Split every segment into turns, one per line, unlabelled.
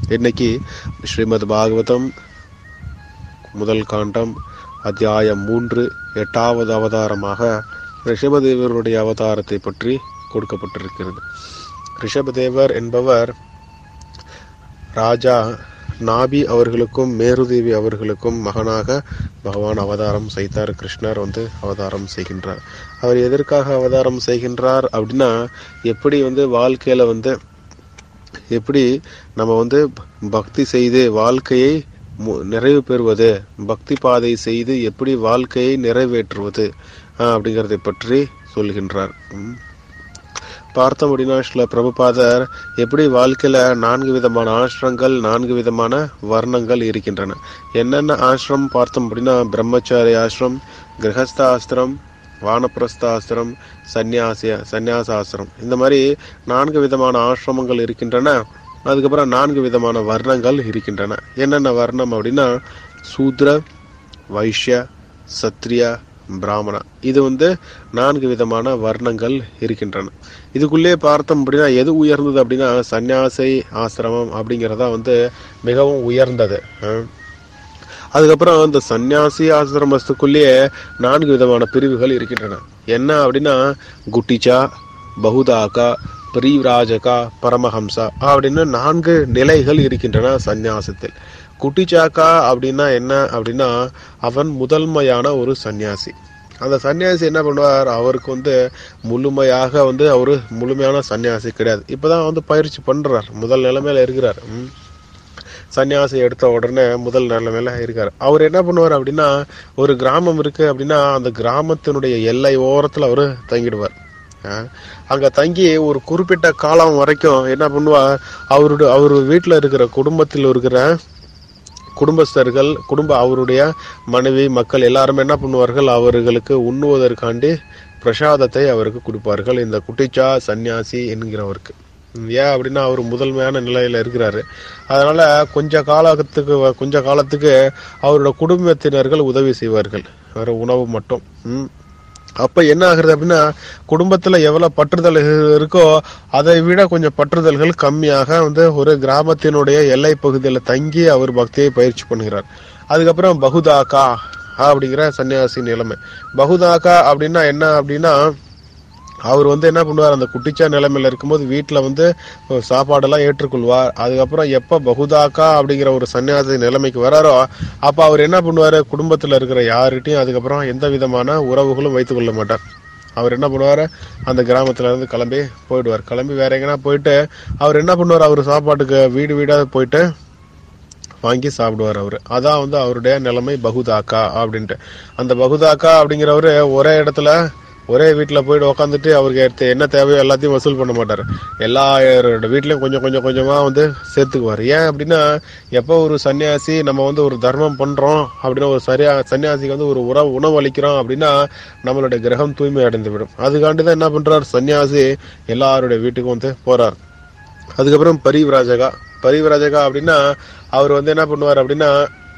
இன்னைக்கு ஸ்ரீமத் பாகவதம் முதல் காண்டம் அத்தியாயம் மூன்று எட்டாவது அவதாரமாக ரிஷபதேவருடைய அவதாரத்தை பற்றி கொடுக்கப்பட்டிருக்கிறது ரிஷபதேவர் என்பவர் ராஜா நாபி அவர்களுக்கும் மேருதேவி அவர்களுக்கும் மகனாக பகவான் அவதாரம் செய்தார் கிருஷ்ணர் வந்து அவதாரம் செய்கின்றார் அவர் எதற்காக அவதாரம் செய்கின்றார் அப்படின்னா எப்படி வந்து வாழ்க்கையில வந்து எப்படி நம்ம வந்து பக்தி செய்து வாழ்க்கையை மு- நிறைவு பெறுவது பக்தி பாதை செய்து எப்படி வாழ்க்கையை நிறைவேற்றுவது ஆஹ், அப்படிங்கறதை பற்றி சொல்கின்றார் ம். பார்த்தோம் அப்படின்னா ஸ்ரீல பிரபுபாதர் எப்படி வாழ்க்கையில நான்கு விதமான ஆசிரங்கள் நான்கு விதமான வர்ணங்கள் இருக்கின்றன என்னென்ன ஆசிரம் பார்த்தோம் அப்படின்னா பிரம்மச்சாரி ஆசிரம் கிரகஸ்த ஆசிரம் வானப்பிரஸ்த ஆசிரம் சந்நியாசிய சந்நியாச ஆசிரம் இந்த மாதிரி நான்கு விதமான ஆசிரமங்கள் இருக்கின்றன அதுக்கப்புறம் நான்கு விதமான வர்ணங்கள் இருக்கின்றன என்னென்ன வர்ணம் அப்படின்னா சூத்ர வைஷ்ய சத்ரியா பிராமணா இது வந்து நான்கு விதமான வர்ணங்கள் இருக்கின்றன இதுக்குள்ளே பார்த்தோம் அப்படின்னா எது உயர்ந்தது அப்படின்னா சந்நியாசி ஆசிரமம் அப்படிங்கிறதா வந்து மிகவும் உயர்ந்தது ஆஹ். அதுக்கப்புறம் இந்த சந்நியாசி ஆசிரமத்துக்குள்ளேயே நான்கு விதமான பிரிவுகள் இருக்கின்றன என்ன அப்படின்னா குட்டிச்சா பகுதாக்கா பிரிவிராஜகா பரமஹம்சா அப்படின்னு நான்கு நிலைகள் இருக்கின்றன சந்நியாசத்தில் குட்டிச்சாக்கா அப்படின்னா என்ன அப்படின்னா அவன் முதன்மையான ஒரு சந்நியாசி அந்த சன்னியாசி என்ன பண்ணுவார் அவருக்கு வந்து முழுமையாக வந்து அவரு முழுமையான சன்னியாசி கிடையாது இப்பதான் வந்து பயிற்சி பண்றார் முதல் நிலைமையில இருக்கிறார் ம். சன்னியாசி எடுத்த உடனே முதல் நிலைமையில இருக்காரு அவர் என்ன பண்ணுவார் அப்படின்னா ஒரு கிராமம் இருக்கு அப்படின்னா அந்த கிராமத்தினுடைய எல்லை ஓரத்துல அவரு தங்கிடுவார் அஹ் அங்க தங்கி ஒரு குறிப்பிட்ட காலம் வரைக்கும் என்ன பண்ணுவார் அவருடைய அவர் வீட்டுல இருக்கிற குடும்பத்தில் இருக்கிற குடும்பஸ்தர்கள் குடும்ப அவருடைய மனைவி மக்கள் எல்லாரும் என்ன பண்ணுவார்கள் அவர்களுக்கு உண்ணுவதற்காண்டி பிரசாதத்தை அவருக்கு கொடுப்பார்கள் இந்த குட்டிச்சா சந்நியாசி என்கிறவருக்கு உம் ஏன் அப்படின்னா அவர் முதன்மையான நிலையில இருக்கிறாரு அதனால கொஞ்ச காலத்துக்கு கொஞ்ச காலத்துக்கு அவரோட குடும்பத்தினர்கள் உதவி செய்வார்கள் வேற உணவு மட்டும் உம் அப்ப என்ன ஆகுறது அப்படின்னா குடும்பத்துல எவ்வளவு பற்றுதல் இரு- இருக்கோ அதை விட கொஞ்சம் பற்றுதல்கள் கம்மியாக வந்து ஒரு கிராமத்தினுடைய எல்லை பகுதியில தங்கி அவர் பக்தியை பயிற்சி பண்ணுகிறார் அதுக்கப்புறம் பகுதாக்கா அப்படிங்கிற சன்னியாசி நிலைமை பகுதாக்கா அப்படின்னா என்ன அப்படின்னா அவர் வந்து என்ன பண்ணுவார் அந்த குட்டிச்சா நிலைமையில இருக்கும்போது வீட்டுல வந்து சாப்பாடெல்லாம் ஏற்றுக்கொள்வார் அதுக்கப்புறம் எப்ப பகுதாக்கா அப்படிங்கிற ஒரு சன்னியாசி நிலைமைக்கு வராரோ அப்ப அவர் என்ன பண்ணுவாரு குடும்பத்துல இருக்கிற யார்கிட்டயும் அதுக்கப்புறம் எந்த விதமான உறவுகளும் வைத்துக் கொள்ள மாட்டார் அவர் என்ன பண்ணுவாரு அந்த கிராமத்துல இருந்து கிளம்பி போயிடுவார் கிளம்பி வேற எங்கன்னா போயிட்டு அவர் என்ன பண்ணுவார் அவர் சாப்பாட்டுக்கு வீடு வீடா போயிட்டு வாங்கி சாப்பிடுவார் அவரு அதான் வந்து அவருடைய நிலைமை பகுதாக்கா அப்படின்ட்டு அந்த பகுதாக்கா அப்படிங்கிறவரு ஒரே இடத்துல ஒரே வீட்டுல போயிட்டு உக்காந்துட்டு அவருக்கு எடுத்து என்ன தேவையோ எல்லாத்தையும் வசூல் பண்ண மாட்டாரு எல்லாரோட வீட்லயும் கொஞ்சம் கொஞ்சம் கொஞ்சமா வந்து சேர்த்துக்குவார் ஏன் அப்படின்னா எப்போ ஒரு சன்னியாசி நம்ம வந்து ஒரு தர்மம் பண்றோம் அப்படின்னா ஒரு சரியா சன்னியாசிக்கு வந்து ஒரு உறவு உணவு அளிக்கிறோம் அப்படின்னா நம்மளுடைய கிரகம் தூய்மை அடைந்து விடும் அதுக்காண்டி தான் என்ன பண்றார் சன்னியாசி எல்லாருடைய வீட்டுக்கும் வந்து போறார் அதுக்கப்புறம் பரிவிராஜகா பரிவிராஜகா அப்படின்னா அவர் வந்து என்ன பண்ணுவார் அப்படின்னா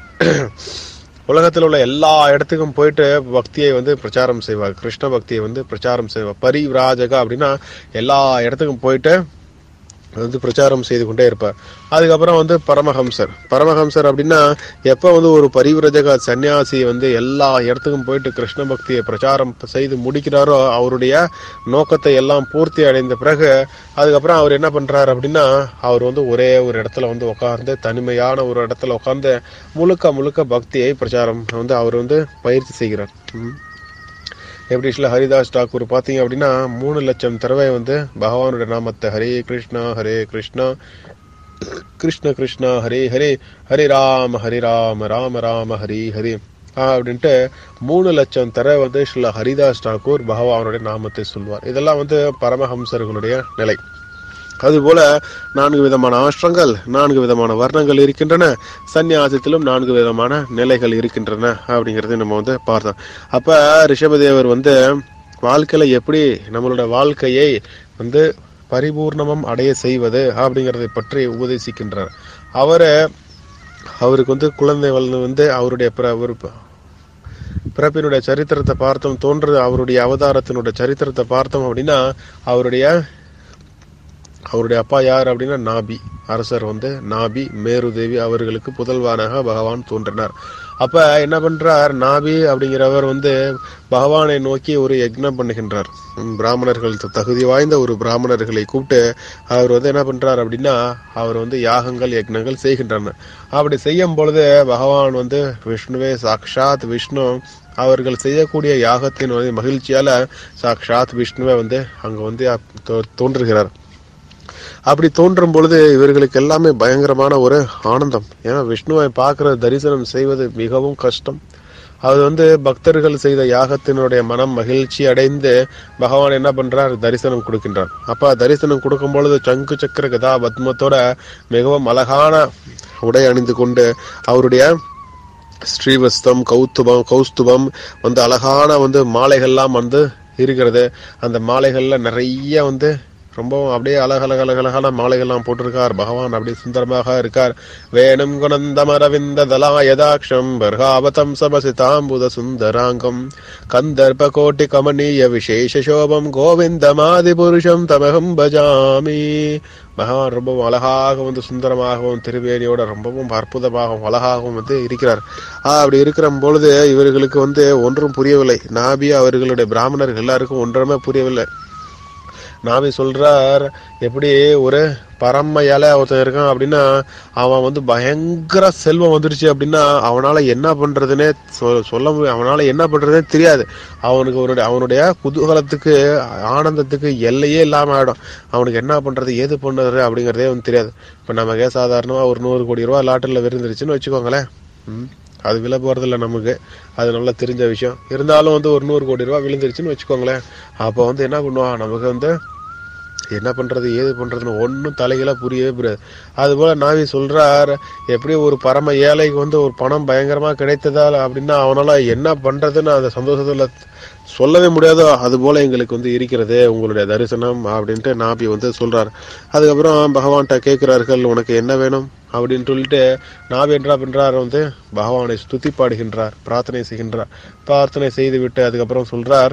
உலகத்தில் உள்ள எல்லா இடத்துக்கும் போயிட்டு பக்தியை வந்து பிரச்சாரம் செய்வார் கிருஷ்ண பக்தியை வந்து பிரச்சாரம் செய்வார் பரிவிராஜகா அப்படின்னா எல்லா இடத்துக்கும் போயிட்டு வந்து பிரச்சாரம் செய்து கொண்டே இருப்பார் அதுக்கப்புறம் வந்து பரமஹம்சர் பரமஹம்சர் அப்படின்னா எப்போ வந்து ஒரு பரிவிரஜக சன்னியாசி வந்து எல்லா இடத்துக்கும் போயிட்டு கிருஷ்ண பக்தியை பிரச்சாரம் செய்து முடிக்கிறாரோ அவருடைய நோக்கத்தை எல்லாம் பூர்த்தி அடைந்த பிறகு அதுக்கப்புறம் அவர் என்ன பண்றாரு அப்படின்னா அவர் வந்து ஒரே ஒரு இடத்துல வந்து உட்கார்ந்து தனிமையான ஒரு இடத்துல உட்கார்ந்து முழுக்க முழுக்க பக்தியை பிரச்சாரம் வந்து அவர் வந்து பயிற்சி செய்கிறார் ம். எப்படி ஸ்ரீல ஹரிதாஸ் டாக்கூர் பார்த்தீங்க அப்படின்னா மூணு லட்சம் தடவை வந்து பகவானுடைய நாமத்தை ஹரே கிருஷ்ணா ஹரே கிருஷ்ணா கிருஷ்ண கிருஷ்ணா ஹரே ஹரே ஹரே ராம ஹரே ராம ராம ராம ஹரி ஹரி அப்படின்ட்டு மூணு லட்சம் தடவை வந்து ஸ்ரீல ஹரிதாஸ் டாக்கூர் பகவானுடைய நாமத்தை சொல்வார் இதெல்லாம் வந்து பரமஹம்சர்களுடைய நிலை அதுபோல நான்கு விதமான ஆஷ்டங்கள் நான்கு விதமான வர்ணங்கள் இருக்கின்றன சந்நியாசத்திலும் நான்கு விதமான நிலைகள் இருக்கின்றன அப்படிங்கறதை நம்ம வந்து பார்த்தோம் அப்ப ரிஷபதேவர் வந்து வாழ்க்கையில எப்படி நம்மளோட வாழ்க்கையை வந்து பரிபூர்ணமம் அடைய செய்வது அப்படிங்கறதை பற்றி உபதேசிக்கின்றார் அவரு அவருக்கு வந்து குழந்தை வளர்ந்து வந்து அவருடைய பிற- ஒரு ப- பிறப்பினுடைய சரித்திரத்தை பார்த்தோம் தோன்றது அவருடைய அவதாரத்தினுடைய சரித்திரத்தை பார்த்தோம் அப்படின்னா அவருடைய அவருடைய அப்பா யார் அப்படின்னா நாபி அரசர் வந்து நாபி மேருதேவி அவர்களுக்கு புதல்வானாக பகவான் தோன்றினார் அப்ப என்ன பண்றார் நாபி அப்படிங்கிறவர் வந்து பகவானை நோக்கி ஒரு யக்னம் பண்ணுகின்றார் ம், பிராமணர்கள் த- தகுதி வாய்ந்த ஒரு பிராமணர்களை கூப்பிட்டு அவர் வந்து என்ன பண்றார் அப்படின்னா அவர் வந்து யாகங்கள் யக்னங்கள் செய்கின்றனர் அப்படி செய்யும் பொழுது பகவான் வந்து விஷ்ணுவே சாக்ஷாத் விஷ்ணு அவர்கள் செய்யக்கூடிய யாகத்தின் வந்து மகிழ்ச்சியால சாக்ஷாத் விஷ்ணுவை வந்து அங்க வந்து அப்- தோ- தோன்றுகிறார் அப்படி தோன்றும் பொழுது இவர்களுக்கு எல்லாமே பயங்கரமான ஒரு ஆனந்தம் ஏன்னா விஷ்ணுவை பார்க்கிற தரிசனம் செய்வது மிகவும் கஷ்டம் அது வந்து பக்தர்கள் செய்த யாகத்தினுடைய மனம் மகிழ்ச்சி அடைந்து பகவான் என்ன பண்றார் தரிசனம் கொடுக்கின்றார் அப்ப தரிசனம் கொடுக்கும் பொழுது சங்கு சக்கர கதா பத்மத்தோட மிகவும் அழகான உடை அணிந்து கொண்டு அவருடைய ஸ்ரீவஸ்தம் கௌத்துபம் கௌஸ்துபம் வந்து அழகான வந்து மாலைகள்லாம் வந்து இருக்கிறது அந்த மாலைகள்ல நிறைய வந்து ரொம்பவும் அப்படியே அழகழக அழகழகான மாலைகள்லாம் போட்டிருக்கார் பகவான் அப்படியே சுந்தரமாக இருக்கார் வேணும் குணந்தமரவிந்த தலாயதாட்சம் பர்காவதம் சபசிதாம்புத சுந்தராங்கம் கந்தர்ப கோட்டி கமனீய விசேஷ சோபம் கோவிந்தமாதி புருஷம் தமகம் பஜாமி பகவான் ரொம்பவும் அழகாக வந்து சுந்தரமாகவும் திருவேணியோட ரொம்பவும் அற்புதமாகவும் அழகாகவும் வந்து இருக்கிறார் ஆஹ் அப்படி இருக்கிற பொழுது இவர்களுக்கு வந்து ஒன்றும் புரியவில்லை நாபி அவர்களுடைய பிராமணர்கள் எல்லாருக்கும் ஒன்றுமே புரியவில்லை நாபி சொல்றார் எப்படி ஒரு பரம இலை ஒருத்தன் இருக்கான் அப்படின்னா அவன் வந்து பயங்கர செல்வம் வந்துருச்சு அப்படின்னா அவனால என்ன பண்றதுன்னே சொ- சொல்ல முடியும் அவனால என்ன பண்றதுனே தெரியாது அவனுக்கு அவனுடைய அவனுடைய குதூகலத்துக்கு ஆனந்தத்துக்கு எல்லையே இல்லாம ஆயிடும் அவனுக்கு என்ன பண்றது ஏது பண்றது அப்படிங்கறதே வந்து தெரியாது இப்ப நமக்கே சாதாரணமா ஒரு நூறு கோடி ரூபாய் லாட்டரியில் விருந்துருச்சுன்னு வச்சுக்கோங்களேன் ம். அது விலை போறதில்ல நமக்கு அது நல்லா தெரிஞ்ச விஷயம் இருந்தாலும் வந்து ஒரு நூறு கோடி ரூபாய் விழுந்துருச்சுன்னு வச்சுக்கோங்களேன் அப்போ வந்து என்ன பண்ணுவான் நமக்கு வந்து என்ன பண்றது ஏது பண்றதுன்னு ஒன்றும் தலைகளா புரியவே புரியாது அதுபோல நாவி சொல்றார் எப்படி ஒரு பரம ஏழைக்கு வந்து ஒரு பணம் பயங்கரமா கிடைத்ததால் அப்படின்னா அவனால என்ன பண்றதுன்னு அந்த சந்தோஷத்துல சொல்லவே முடியாதோ அது போல எங்களுக்கு வந்து இருக்கிறது உங்களுடைய தரிசனம் அப்படின்ட்டு நாபி வந்து சொல்றார் அதுக்கப்புறம் பகவான்கிட்ட கேட்கிறார்கள் உனக்கு என்ன வேணும் அப்படின்னு சொல்லிட்டு நாபி என்றா பண்றார் வந்து பகவானை ஸ்துதி பாடுகின்றார் பிரார்த்தனை செய்கின்றார் பிரார்த்தனை செய்து விட்டு அதுக்கப்புறம் சொல்றார்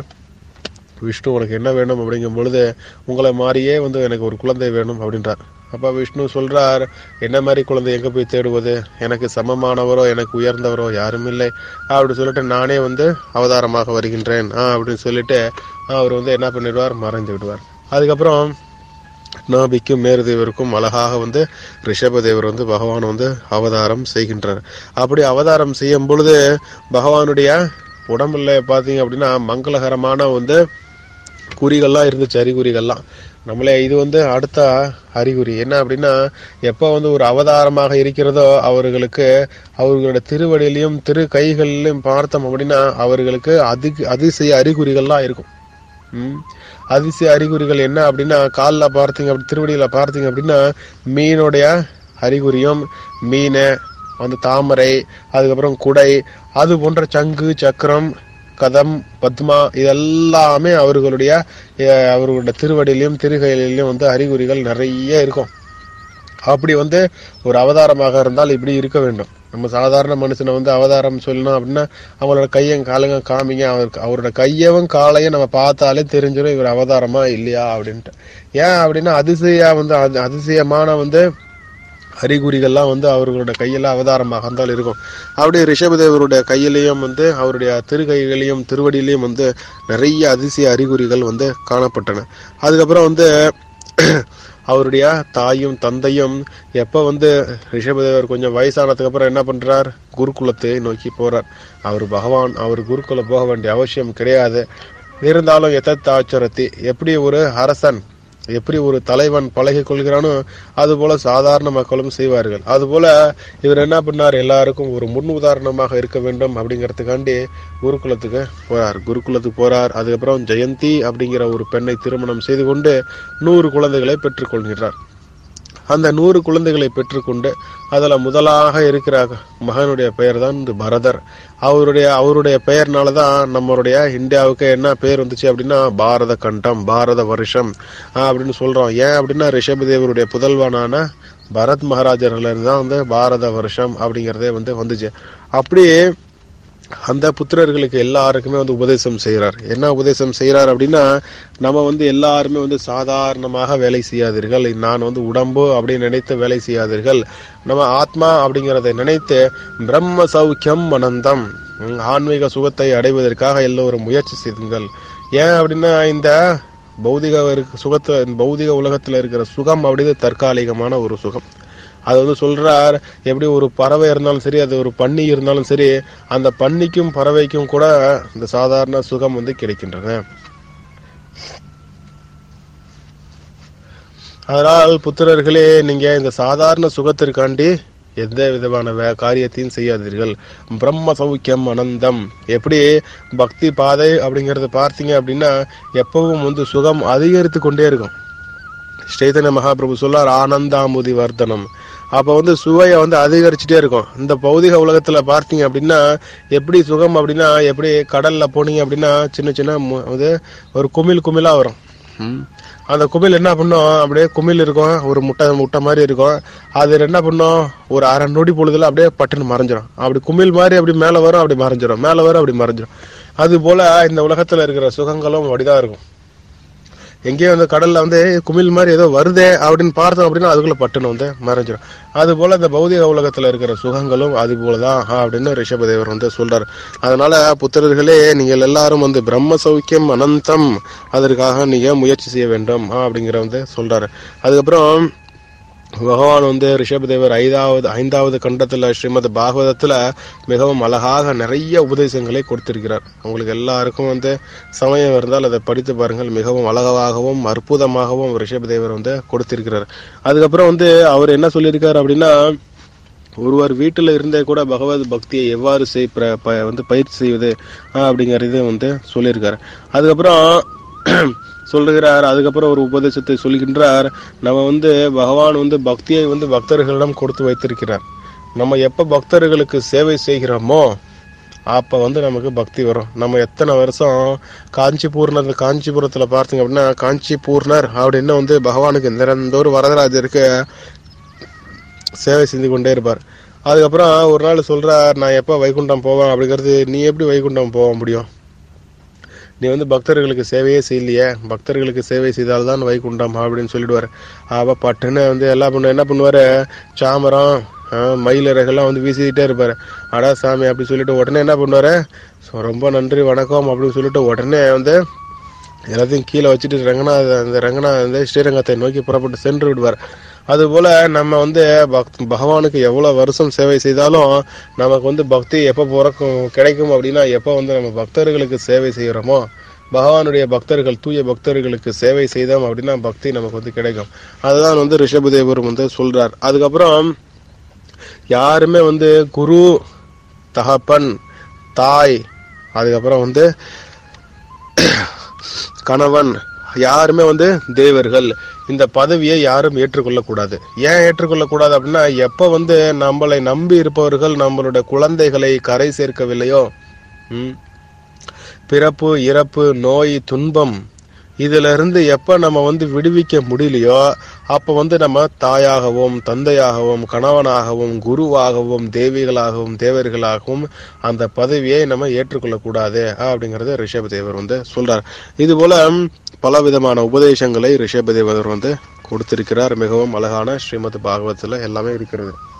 விஷ்ணு உனக்கு என்ன வேணும் அப்படிங்கும் பொழுது உங்களை மாதிரியே வந்து எனக்கு ஒரு குழந்தை வேணும் அப்படின்றார் அப்ப விஷ்ணு சொல்றார் என்ன மாதிரி குழந்தை எங்க போய் தேடுவது எனக்கு சமமானவரோ எனக்கு உயர்ந்தவரோ யாரும் இல்லை அப்படி சொல்லிட்டு நானே வந்து அவதாரமாக வருகின்றேன் ஆ அப்படின்னு சொல்லிட்டு அவர் வந்து என்ன பண்ணிடுவார் மறைஞ்சு விடுவார் அதுக்கப்புறம் நாபிக்கும் மேருதேவருக்கும் அழகாக வந்து ரிஷபதேவர் வந்து பகவான் வந்து அவதாரம் செய்கின்றார் அப்படி அவதாரம் செய்யும் பொழுது பகவானுடைய உடம்புல பாத்தீங்க அப்படின்னா மங்களகரமான வந்து குறிகள்லாம் இருந்துச்சு அறிகுறிகள்லாம் நம்மளே இது வந்து அடுத்த அறிகுறி என்ன அப்படின்னா எப்போ வந்து ஒரு அவதாரமாக இருக்கிறதோ அவர்களுக்கு அவர்களுடைய திருவடியிலையும் திரு கைகளிலும் பார்த்தோம் அப்படின்னா அவர்களுக்கு அதி அதிசய அறிகுறிகள்லாம் இருக்கும் ம். அதிசய அறிகுறிகள் என்ன அப்படின்னா காலில் பார்த்தீங்க அப்படி திருவடியில பார்த்தீங்க அப்படின்னா மீனுடைய அறிகுறியும் மீன் வந்து தாமரை அதுக்கப்புறம் குடை அது போன்ற சங்கு சக்கரம் கதம் பத்மா இதெல்லாமே அவர்களுடைய அஹ், அவர்களுடைய திருவடியிலையும் திருகையிலையும் வந்து அறிகுறிகள் நிறைய இருக்கும் அப்படி வந்து ஒரு அவதாரமாக இருந்தால் இப்படி இருக்க வேண்டும் நம்ம சாதாரண மனுஷனை வந்து அவதாரம் சொல்லணும் அப்படின்னா அவங்களோட கையும் காலுங்க காமிங்க அவருக்கு அவரோட கையவும் காலையும் நம்ம பார்த்தாலே தெரிஞ்சிடும் இவர் அவதாரமா இல்லையா அப்படின்ட்டு ஏன் அப்படின்னா அதிசய வந்து அது- அதிசயமான வந்து அறிகுறிகள்லாம் வந்து அவர்களோட கையில அவதாரமாக இருந்தால் இருக்கும் அப்படியே ரிஷபதேவருடைய கையிலையும் வந்து அவருடைய திருக்கைகளையும் திருவடியிலையும் வந்து நிறைய அதிசய அறிகுறிகள் வந்து காணப்பட்டன அதுக்கப்புறம் வந்து அவருடைய தாயும் தந்தையும் எப்ப வந்து ரிஷபதேவர் கொஞ்சம் வயசானதுக்கு அப்புறம் என்ன பண்றார் குருகுலத்தை நோக்கி போறார் அவர் பகவான் அவர் குருகுலம் போக வேண்டிய அவசியம் கிடையாது இருந்தாலும் எத்தாச்சரத்தி எப்படி ஒரு அரசன் எப்படி ஒரு தலைவன் பழகி கொள்கிறானோ அது போல சாதாரண மக்களும் செய்வார்கள் அதுபோல இவர் என்ன பண்ணார் எல்லாருக்கும் ஒரு முன் உதாரணமாக இருக்க வேண்டும் அப்படிங்கிறதுக்காண்டி குருகுலத்துக்கு போறார் குருகுலத்துக்கு போறார் அதுக்கப்புறம் ஜெயந்தி அப்படிங்கிற ஒரு பெண்ணை திருமணம் செய்து கொண்டு நூறு குழந்தைகளை பெற்றுக்கொள்கிறார் அந்த நூறு குழந்தைகளை பெற்றுக்கொண்டு அதுல முதலாக இருக்கிற மகனுடைய பெயர் தான் இந்த பரதர் அவருடைய அவருடைய பெயர்னால தான் நம்மளுடைய இந்தியாவுக்கு என்ன பேர் வந்துச்சு அப்படின்னா பாரத கண்டம் பாரத வருஷம் ஆஹ் அப்படின்னு சொல்றோம் ஏன் அப்படின்னா ரிஷபதேவருடைய புதல்வனான பரத் மகாராஜர்ல இருந்து தான் வந்து பாரத வருஷம் அப்படிங்கிறதே வந்து வந்துச்சு அப்படியே அந்த புத்திரர்களுக்கு எல்லாருக்குமே வந்து உபதேசம் செய்கிறார் என்ன உபதேசம் செய்கிறார் அப்படின்னா நம்ம வந்து எல்லாருமே வந்து சாதாரணமாக வேலை செய்யாதீர்கள் நான் வந்து உடம்பு அப்படின்னு நினைத்து வேலை செய்யாதீர்கள் நம்ம ஆத்மா அப்படிங்கிறதை நினைத்து பிரம்ம சௌக்கியம் அனந்தம் ம், ஆன்மீக சுகத்தை அடைவதற்காக எல்லோரும் முயற்சி செய்யுங்கள் ஏன் அப்படின்னா இந்த பௌதிக இருக்க சுகத்தை பௌதிக உலகத்தில் இருக்கிற சுகம் அப்படிங்கிறது தற்காலிகமான ஒரு சுகம் அது வந்து சொல்றார் எப்படி ஒரு பறவை இருந்தாலும் சரி அது ஒரு பன்னி இருந்தாலும் சரி அந்த பன்னிக்கும் பறவைக்கும் கூட இந்த சாதாரண சுகம் வந்து கிடைக்கின்றன அதனால் புத்திரர்களே நீங்க இந்த சாதாரண சுகத்திற்காண்டி எந்த விதமான வே காரியத்தையும் செய்யாதீர்கள் பிரம்ம சௌக்கியம் அனந்தம் எப்படி பக்தி பாதை அப்படிங்கறத பார்த்தீங்க அப்படின்னா எப்பவும் வந்து சுகம் அதிகரித்து கொண்டே இருக்கும் ஸ்ரீதன்ய மகாபிரபு சொல்லார் ஆனந்தாமுதி வர்தனம் அப்ப வந்து சுவையை வந்து அதிகரிச்சுட்டே இருக்கும் இந்த பௌதிக உலகத்துல பார்த்தீங்க அப்படின்னா எப்படி சுகம் அப்படின்னா எப்படி கடல்ல போனீங்க அப்படின்னா சின்ன சின்ன மு- இது ஒரு குமிழ் குமிழா வரும் ம். அந்த குமிழ் என்ன பண்ணும் அப்படியே குமிழ் இருக்கும் ஒரு முட்டை முட்டை மாதிரி இருக்கும் அது என்ன பண்ணும் ஒரு அரை நொடி பொழுதுல அப்படியே பட்டுன்னு மறைஞ்சிரும் அப்படி குமிழ் மாதிரி அப்படி மேல வரும் அப்படி மறைஞ்சிரும் மேல வரும் அப்படி மறைஞ்சிரும் அது போல இந்த உலகத்துல இருக்கிற சுகங்களும் அப்படிதான் இருக்கும் எங்கேயோ அந்த கடல்ல வந்து குமிழ் மாதிரி ஏதோ வருதே அப்படின்னு பார்த்தோம் அப்படின்னா அதுக்குள்ள பட்டுன்னு வந்து மறைஞ்சிடும் அது போல இந்த பௌதிக உலகத்துல இருக்கிற சுகங்களும் அது போலதான் அப்படின்னு ரிஷபதேவர் வந்து சொல்றாரு அதனால புத்திரர்களே நீங்கள் எல்லாரும் வந்து பிரம்ம சௌக்கியம் அனந்தம் அதற்காக நீங்க முயற்சி செய்ய வேண்டும் அப்படிங்கிற வந்து சொல்றாரு அதுக்கப்புறம் பகவான் வந்து ரிஷபதேவர் ஐந்தாவது ஐந்தாவது கண்டத்துல ஸ்ரீமத் பாகவதத்துல மிகவும் அழகாக நிறைய உபதேசங்களை கொடுத்திருக்கிறார் உங்களுக்கு எல்லாருக்கும் வந்து சமயம் இருந்தால் அதை படித்து பாருங்கள் மிகவும் அழகாகவும் அற்புதமாகவும் ரிஷபதேவர் வந்து கொடுத்திருக்கிறார் அதுக்கப்புறம் வந்து அவர் என்ன சொல்லியிருக்காரு அப்படின்னா ஒருவர் வீட்டில் இருந்தே கூட பகவத் பக்தியை எவ்வாறு செய் பிர- ப- வந்து பயிற்சி செய்வது ஆஹ், அப்படிங்கறது வந்து சொல்லியிருக்காரு அதுக்கப்புறம் சொல்லுகிறார் அதுக்கப்புறம் ஒரு உபதேசத்தை சொல்கின்றார் நம்ம வந்து பகவான் வந்து பக்தியை வந்து பக்தர்களிடம் கொடுத்து வைத்திருக்கிறார் நம்ம எப்ப பக்தர்களுக்கு சேவை செய்கிறோமோ அப்ப வந்து நமக்கு பக்தி வரும் நம்ம எத்தனை வருஷம் காஞ்சிபூர்ணர் காஞ்சிபுரத்துல பார்த்தீங்க அப்படின்னா காஞ்சிபூர்ணர் அப்படின்னு வந்து பகவானுக்கு நிரந்தோறும் வரதராஜருக்கு சேவை செஞ்சு கொண்டே இருப்பார் அதுக்கப்புறம் ஒரு நாள் சொல்றார் நான் எப்போ வைகுண்டம் போவேன் அப்படிங்கிறது நீ எப்படி வைகுண்டம் போக முடியும் நீ வந்து பக்தர்களுக்கு சேவையே செய்யலையே பக்தர்களுக்கு சேவை செய்தால்தான் வைகுண்டம் அப்படின்னு சொல்லிடுவார் அவ பட்டுன்னு வந்து எல்லாம் பண்ண என்ன பண்ணுவாரு சாமரம் ஆஹ், மயில் இறகெல்லாம் வந்து வீசிக்கிட்டே இருப்பாரு அடா சாமி அப்படி சொல்லிட்டு உடனே என்ன பண்ணுவாரு "So, ரொம்ப நன்றி வணக்கம் அப்படின்னு சொல்லிட்டு உடனே வந்து எல்லாத்தையும் கீழே வச்சுட்டு ரங்கநாத அந்த ரங்கநாத வந்து ஸ்ரீரங்கத்தை நோக்கி புறப்பட்டு சென்று விடுவார் அதுபோல நம்ம வந்து பக்த் பகவானுக்கு எவ்வளவு வருஷம் சேவை செய்தாலும் நமக்கு வந்து பக்தி எப்போ பிறக்கும் கிடைக்கும் அப்படின்னா எப்போ வந்து நம்ம பக்தர்களுக்கு சேவை செய்கிறோமோ பகவானுடைய பக்தர்கள் தூய பக்தர்களுக்கு சேவை செய்தோம் அப்படின்னா பக்தி நமக்கு வந்து கிடைக்கும் அதுதான் வந்து ரிஷபதேவர் வந்து சொல்றார் அதுக்கப்புறம் யாருமே வந்து குரு தகப்பன் தாய் அதுக்கப்புறம் வந்து கணவன் யாருமே வந்து தேவர்கள் இந்த பதவியை யாரும் ஏற்றுக்கொள்ளக்கூடாது ஏன் ஏற்றுக்கொள்ளக்கூடாது அப்படின்னா எப்ப வந்து நம்மளை நம்பி இருப்பவர்கள் நம்மளுடைய குழந்தைகளை கரை சேர்க்கவில்லையோ ம், பிறப்பு இறப்பு நோய் துன்பம் இதுல இருந்து எப்ப நம்ம வந்து விடுவிக்க முடியலையோ அப்ப வந்து நம்ம தாயாகவும் தந்தையாகவும் கணவனாகவும் குருவாகவும் தேவிகளாகவும் தேவர்களாகவும் அந்த பதவியை நம்ம ஏற்றுக்கொள்ளக்கூடாது அப்படிங்கறத ரிஷபதேவர் வந்து சொல்றார் இது போல பல விதமான உபதேசங்களை ரிஷபதேவர் வந்து கொடுத்திருக்கிறார் மிகவும் அழகான ஸ்ரீமத் பாகவத்துல எல்லாமே இருக்கிறது